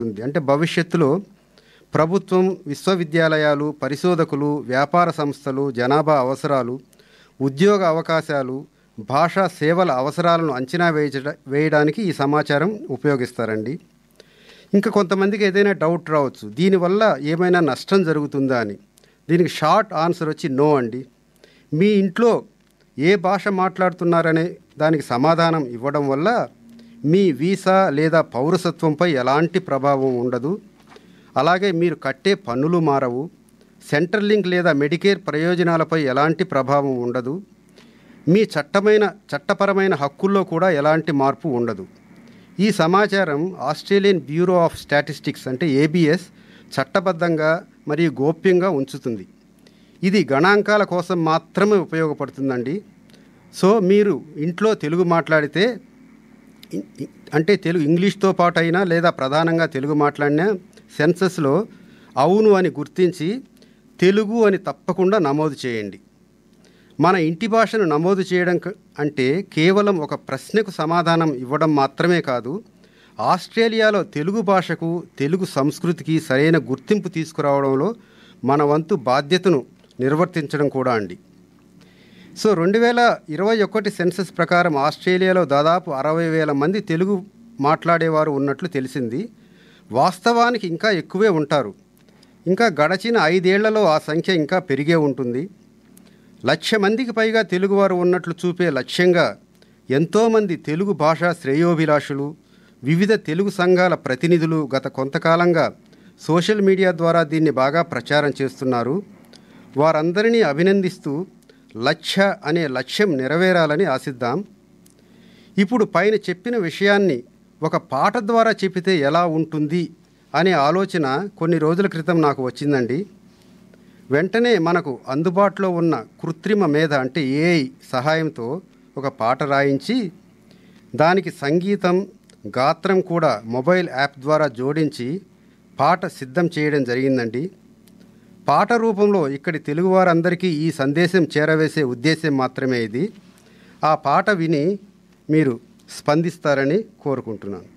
ఉంది అంటే భవిష్యత్తులో ప్రభుత్వం విశ్వవిద్యాలయాలు పరిశోధకులు వ్యాపార సంస్థలు జనాభా అవసరాలు ఉద్యోగ అవకాశాలు భాషా సేవల అవసరాలను అంచనా వేయట వేయడానికి ఈ సమాచారం ఉపయోగిస్తారండి ఇంకా కొంతమందికి ఏదైనా డౌట్ రావచ్చు దీనివల్ల ఏమైనా నష్టం జరుగుతుందా అని దీనికి షార్ట్ ఆన్సర్ వచ్చి నో అండి మీ ఇంట్లో ఏ భాష మాట్లాడుతున్నారనే దానికి సమాధానం ఇవ్వడం వల్ల మీ వీసా లేదా పౌరసత్వంపై ఎలాంటి ప్రభావం ఉండదు అలాగే మీరు కట్టే పన్నులు మారవు సెంట్రల్ లింక్ లేదా మెడికేర్ ప్రయోజనాలపై ఎలాంటి ప్రభావం ఉండదు మీ చట్టమైన చట్టపరమైన హక్కుల్లో కూడా ఎలాంటి మార్పు ఉండదు ఈ సమాచారం ఆస్ట్రేలియన్ బ్యూరో ఆఫ్ స్టాటిస్టిక్స్ అంటే ఏబిఎస్ చట్టబద్ధంగా మరియు గోప్యంగా ఉంచుతుంది ఇది గణాంకాల కోసం మాత్రమే ఉపయోగపడుతుందండి సో మీరు ఇంట్లో తెలుగు మాట్లాడితే ఇ- ఇ- అంటే తెలుగు ఇంగ్లీష్తో పాటు అయినా లేదా ప్రధానంగా తెలుగు మాట్లాడినా సెన్సస్లో అవును అని గుర్తించి తెలుగు అని తప్పకుండా నమోదు చేయండి మన ఇంటి భాషను నమోదు చేయడం క- అంటే కేవలం ఒక ప్రశ్నకు సమాధానం ఇవ్వడం మాత్రమే కాదు ఆస్ట్రేలియాలో తెలుగు భాషకు తెలుగు సంస్కృతికి సరైన గుర్తింపు తీసుకురావడంలో మన వంతు బాధ్యతను నిర్వర్తించడం కూడా అండి సో రెండు వేల ఇరవై ఒకటి సెన్సస్ ప్రకారం ఆస్ట్రేలియాలో దాదాపు అరవై వేల మంది తెలుగు మాట్లాడేవారు ఉన్నట్లు తెలిసింది వాస్తవానికి ఇంకా ఎక్కువే ఉంటారు ఇంకా గడచిన ఐదేళ్లలో ఆ సంఖ్య ఇంకా పెరిగే ఉంటుంది లక్ష మందికి పైగా తెలుగువారు ఉన్నట్లు చూపే లక్ష్యంగా ఎంతోమంది తెలుగు భాషా శ్రేయోభిలాషులు వివిధ తెలుగు సంఘాల ప్రతినిధులు గత కొంతకాలంగా సోషల్ మీడియా ద్వారా దీన్ని బాగా ప్రచారం చేస్తున్నారు వారందరినీ అభినందిస్తూ లక్ష్య అనే లక్ష్యం నెరవేరాలని ఆశిద్దాం ఇప్పుడు పైన చెప్పిన విషయాన్ని ఒక పాట ద్వారా చెప్పితే ఎలా ఉంటుంది అనే ఆలోచన కొన్ని రోజుల క్రితం నాకు వచ్చిందండి వెంటనే మనకు అందుబాటులో ఉన్న కృత్రిమ మేధ అంటే ఏఐ సహాయంతో ఒక పాట రాయించి దానికి సంగీతం గాత్రం కూడా మొబైల్ యాప్ ద్వారా జోడించి పాట సిద్ధం చేయడం జరిగిందండి పాట రూపంలో ఇక్కడి తెలుగువారందరికీ ఈ సందేశం చేరవేసే ఉద్దేశం మాత్రమే ఇది ఆ పాట విని మీరు స్పందిస్తారని కోరుకుంటున్నాను